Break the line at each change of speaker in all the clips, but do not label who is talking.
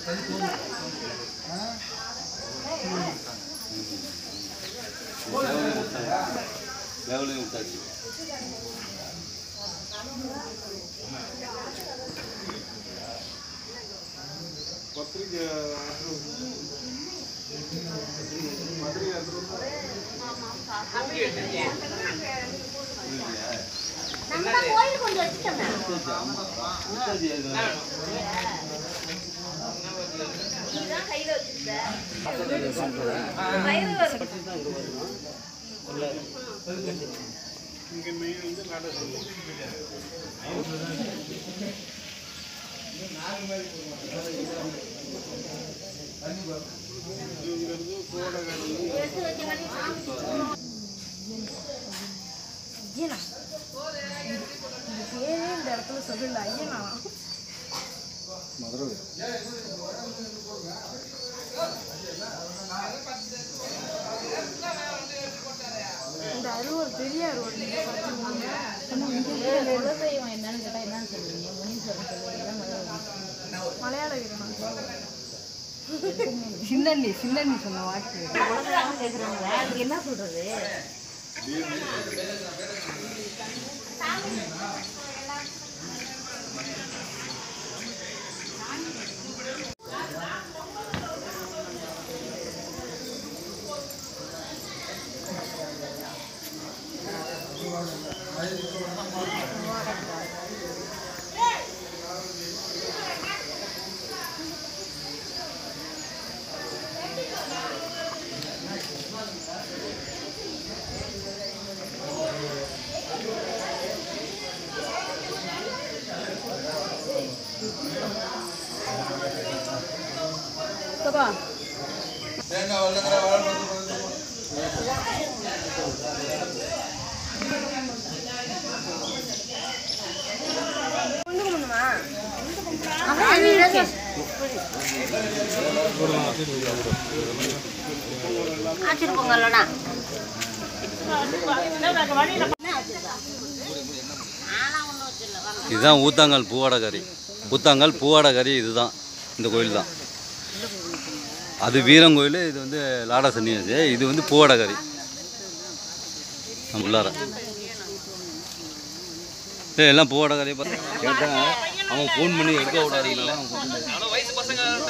லெவலையும் விட்டாச்சு
நம்ம தான் கோயில் கொண்டு வச்சுட்டோமே
விட்டாச்சு ஏற்கனவே.
இதுதான் கையில வச்சிருக்க வயிறு வரும் எடுத்து வைக்க வேண்டிய சாமி
ஐயனா இந்த பேரே இந்த இடத்துல சொல்லல ஐயனா இந்த அருவல் பெரிய அருவல் நீங்க பார்த்துருக்கீங்க
குலதெய்வம் என்னன்னு கேட்டா என்னன்னு சொல்லுவீங்க முனீஸ்வரன் சொல்லுவீங்க
மலையாள வீரனா
சின்னண்ணி சின்னண்ணி சொன்ன வாக்கு
குலதெய்வம் கேக்குறாங்க அதுக்கு என்ன சொல்றது ஆச்சிருப்போங்கல்லடா
இதுதான் ஊத்தாங்கல் பூவாடை கறி ஊத்தாங்கல் பூவாடை கறி இதுதான் இந்த கோயில் தான் அது வீரங்கோயில் இது வந்து லாடா சன்னியாசி இது வந்து பூவாடை கறி நம்ம உள்ளார ஏய், எல்லாம் பூவாடை கறியை பார்த்து கேட்டாங்க அவன் ஃபோன் பண்ணி எடுக்க விடாதீங்களா அவன் phone பண்ணி.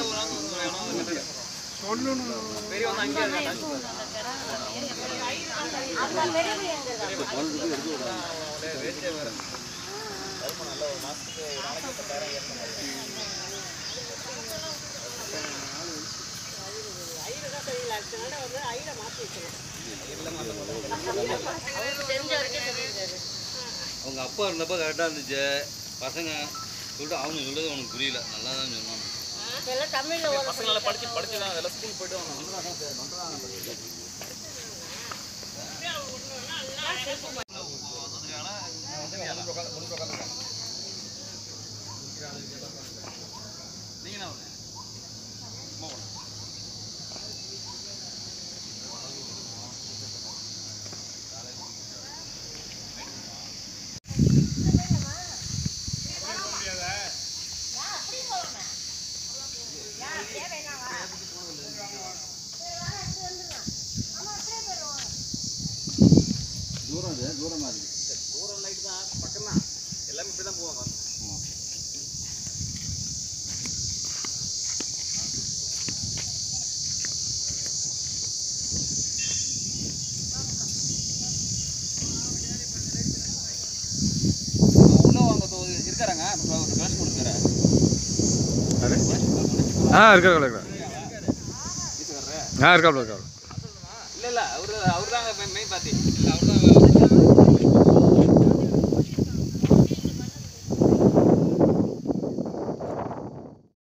அவங்க அப்பா இருந்தப்ப கரெக்டாக இருந்துச்சு பசங்க சொல்லிட்டு அவங்க சொல்றது அவனுக்கு புரியல நல்லா தான் சொன்னான்
எல்லாம் தமிழ்ல ஓத
தூரம் இது தூரமாக இருக்குது
ஆ இருக்கிற இருக்கிற ஆ இருக்காப்ல இருக்காப்ல
இல்ல இல்ல அவரு அவர் தாங்க மெயின் பார்ட்டி இல்ல அவர் தான்